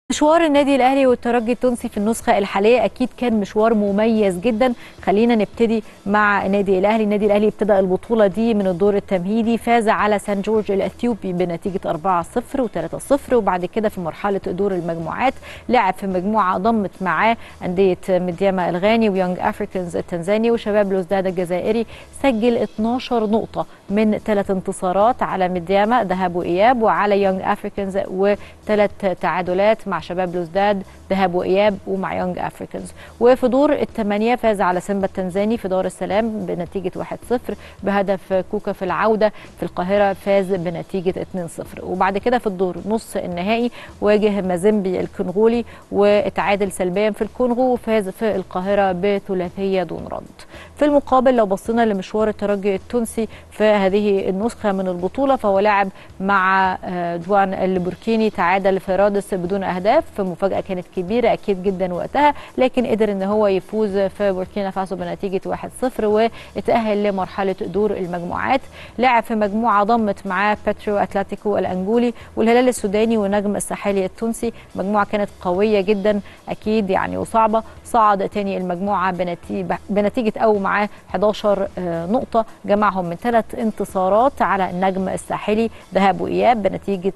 مشوار النادي الاهلي والترجي التونسي في النسخه الحاليه اكيد كان مشوار مميز جدا خلينا نبتدي مع النادي الاهلي النادي الاهلي ابتدى البطوله دي من الدور التمهيدي فاز على سان جورج الاثيوبي بنتيجه 4-0 و3-0 وبعد كده في مرحله دور المجموعات لعب في مجموعه ضمت معاه انديه مدياما الغاني ويونج افريكانز التنزاني وشباب لوزداد الجزائري سجل 12 نقطه من ثلاث انتصارات على مدياما ذهاب واياب وعلى يونج افريكانز وثلاث تعادلات مع شباب لوزداد ذهاب واياب ومع يونج افريكانز وفي دور الثمانيه فاز على سيمبا التنزاني في دار السلام بنتيجه 1-0 بهدف كوكا في العوده في القاهره فاز بنتيجه 2-0 وبعد كده في الدور نص النهائي واجه مازيمبي الكونغولي واتعادل سلبيا في الكونغو وفاز في القاهره بثلاثيه دون رد في المقابل لو بصينا لمشوار الترجي التونسي في هذه النسخه من البطوله فهو لعب مع جوان البوركيني تعادل في رادس بدون اهداف مفاجاه كانت كبيره اكيد جدا وقتها لكن قدر ان هو يفوز في بوركينا فاسو بنتيجه 1-0 واتاهل لمرحله دور المجموعات لعب في مجموعه ضمت معاه باتريو اتلتيكو الانجولي والهلال السوداني والنجم الساحلي التونسي مجموعه كانت قويه جدا اكيد يعني وصعبه صعد تاني المجموعه بنتيجه بنتيجه او معاه 11 نقطه جمعهم من ثلاث انتصارات على النجم الساحلي ذهاب واياب بنتيجه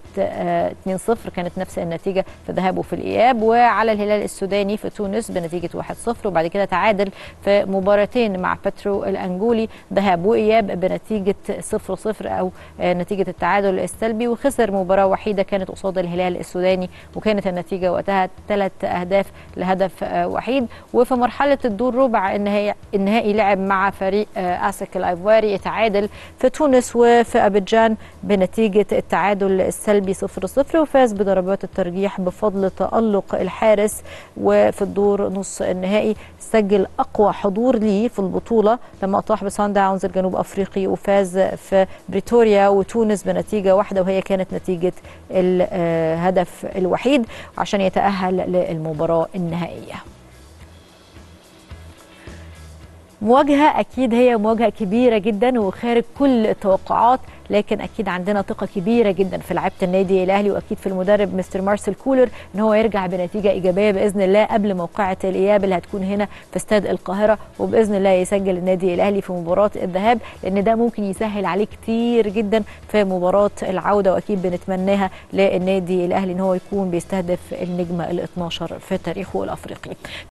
2-0 كانت نفس النتيجه في ذهاب وفي الاياب وعلى الهلال السوداني في تونس بنتيجه 1-0 وبعد كده تعادل في مباراتين مع بترو الانجولي ذهاب واياب بنتيجه 0-0 او نتيجه التعادل السلبي وخسر مباراه وحيده كانت قصاد الهلال السوداني وكانت النتيجه وقتها ثلاث اهداف لهدف وحيد وفي مرحله الدور ربع النهائي النهائي لعب مع فريق اسك الايفواري يتعادل في تونس وفي ابيجان بنتيجه التعادل السلبي 0-0 وفاز بضربات الترجيح بفضل تألق الحارس وفي الدور نص النهائي سجل أقوى حضور ليه في البطولة لما أطاح بسان داونز الجنوب أفريقي وفاز في بريتوريا وتونس بنتيجة واحدة وهي كانت نتيجة الهدف الوحيد عشان يتأهل للمباراة النهائية مواجهة أكيد هي مواجهة كبيرة جدا وخارج كل التوقعات لكن اكيد عندنا ثقه كبيره جدا في لعيبه النادي الاهلي واكيد في المدرب مستر مارسيل كولر ان هو يرجع بنتيجه ايجابيه باذن الله قبل موقعه الاياب اللي هتكون هنا في استاد القاهره وباذن الله يسجل النادي الاهلي في مباراه الذهاب لان ده ممكن يسهل عليه كتير جدا في مباراه العوده واكيد بنتمناها للنادي الاهلي ان هو يكون بيستهدف النجمه ال 12 في تاريخه الافريقي